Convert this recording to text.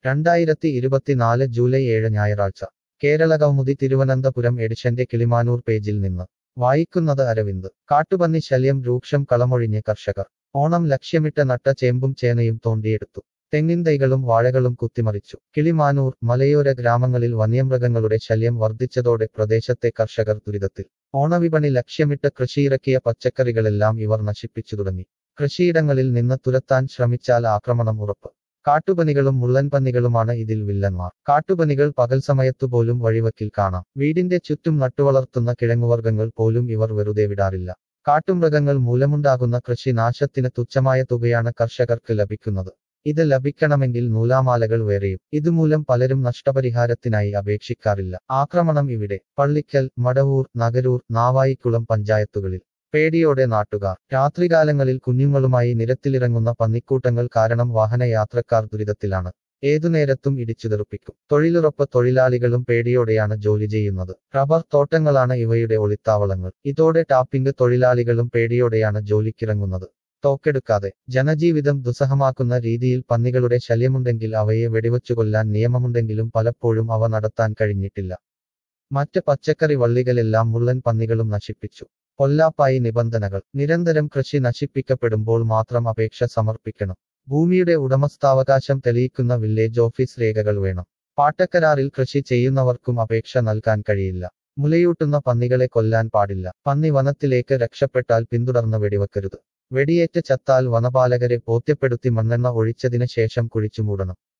രണ്ടായിരത്തി ഇരുപത്തിനാല് ജൂലൈ ഏഴ് ഞായറാഴ്ച കേരള കൗമുദി തിരുവനന്തപുരം എഡിഷന്റെ കിളിമാനൂർ പേജിൽ നിന്ന് വായിക്കുന്നത് അരവിന്ദ് കാട്ടുപന്നി ശല്യം രൂക്ഷം കളമൊഴിഞ്ഞ് കർഷകർ ഓണം ലക്ഷ്യമിട്ട് നട്ട ചേമ്പും ചേനയും തോണ്ടിയെടുത്തു തെങ്ങിൻ തൈകളും വാഴകളും കുത്തിമറിച്ചു കിളിമാനൂർ മലയോര ഗ്രാമങ്ങളിൽ വന്യമൃഗങ്ങളുടെ ശല്യം വർദ്ധിച്ചതോടെ പ്രദേശത്തെ കർഷകർ ദുരിതത്തിൽ ഓണവിപണി ലക്ഷ്യമിട്ട് കൃഷിയിറക്കിയ പച്ചക്കറികളെല്ലാം ഇവർ നശിപ്പിച്ചു തുടങ്ങി കൃഷിയിടങ്ങളിൽ നിന്ന് തുരത്താൻ ശ്രമിച്ചാൽ ആക്രമണം ഉറപ്പ് കാട്ടുപനികളും മുള്ളൻപന്നികളുമാണ് ഇതിൽ വില്ലന്മാർ കാട്ടുപനികൾ പകൽ സമയത്തുപോലും വഴിവക്കിൽ കാണാം വീടിന്റെ ചുറ്റും നട്ടുവളർത്തുന്ന കിഴങ്ങുവർഗ്ഗങ്ങൾ പോലും ഇവർ വെറുതെ വിടാറില്ല കാട്ടുമൃഗങ്ങൾ മൂലമുണ്ടാകുന്ന കൃഷി നാശത്തിന് തുച്ഛമായ തുകയാണ് കർഷകർക്ക് ലഭിക്കുന്നത് ഇത് ലഭിക്കണമെങ്കിൽ നൂലാമാലകൾ വേറെയും ഇതുമൂലം പലരും നഷ്ടപരിഹാരത്തിനായി അപേക്ഷിക്കാറില്ല ആക്രമണം ഇവിടെ പള്ളിക്കൽ മടവൂർ നഗരൂർ നാവായിക്കുളം പഞ്ചായത്തുകളിൽ പേടിയോടെ നാട്ടുകാർ രാത്രികാലങ്ങളിൽ കുഞ്ഞുങ്ങളുമായി നിരത്തിലിറങ്ങുന്ന പന്നിക്കൂട്ടങ്ങൾ കാരണം വാഹനയാത്രക്കാർ ദുരിതത്തിലാണ് ഏതുനേരത്തും ഇടിച്ചുതെറുപ്പിക്കും തൊഴിലുറപ്പ് തൊഴിലാളികളും പേടിയോടെയാണ് ജോലി ചെയ്യുന്നത് റബ്ബർ തോട്ടങ്ങളാണ് ഇവയുടെ ഒളിത്താവളങ്ങൾ ഇതോടെ ടാപ്പിംഗ് തൊഴിലാളികളും പേടിയോടെയാണ് ജോലിക്കിറങ്ങുന്നത് തോക്കെടുക്കാതെ ജനജീവിതം ദുസ്സഹമാക്കുന്ന രീതിയിൽ പന്നികളുടെ ശല്യമുണ്ടെങ്കിൽ അവയെ വെടിവച്ചു കൊല്ലാൻ നിയമമുണ്ടെങ്കിലും പലപ്പോഴും അവ നടത്താൻ കഴിഞ്ഞിട്ടില്ല മറ്റ് പച്ചക്കറി വള്ളികളെല്ലാം മുള്ളൻ പന്നികളും നശിപ്പിച്ചു പൊല്ലാപ്പായി നിബന്ധനകൾ നിരന്തരം കൃഷി നശിപ്പിക്കപ്പെടുമ്പോൾ മാത്രം അപേക്ഷ സമർപ്പിക്കണം ഭൂമിയുടെ ഉടമസ്ഥാവകാശം തെളിയിക്കുന്ന വില്ലേജ് ഓഫീസ് രേഖകൾ വേണം പാട്ടക്കരാറിൽ കൃഷി ചെയ്യുന്നവർക്കും അപേക്ഷ നൽകാൻ കഴിയില്ല മുലയൂട്ടുന്ന പന്നികളെ കൊല്ലാൻ പാടില്ല പന്നി വനത്തിലേക്ക് രക്ഷപ്പെട്ടാൽ പിന്തുടർന്ന് വെടിവെക്കരുത് വെടിയേറ്റ് ചത്താൽ വനപാലകരെ ബോധ്യപ്പെടുത്തി മണ്ണെണ്ണ ഒഴിച്ചതിന് ശേഷം കുഴിച്ചു മൂടണം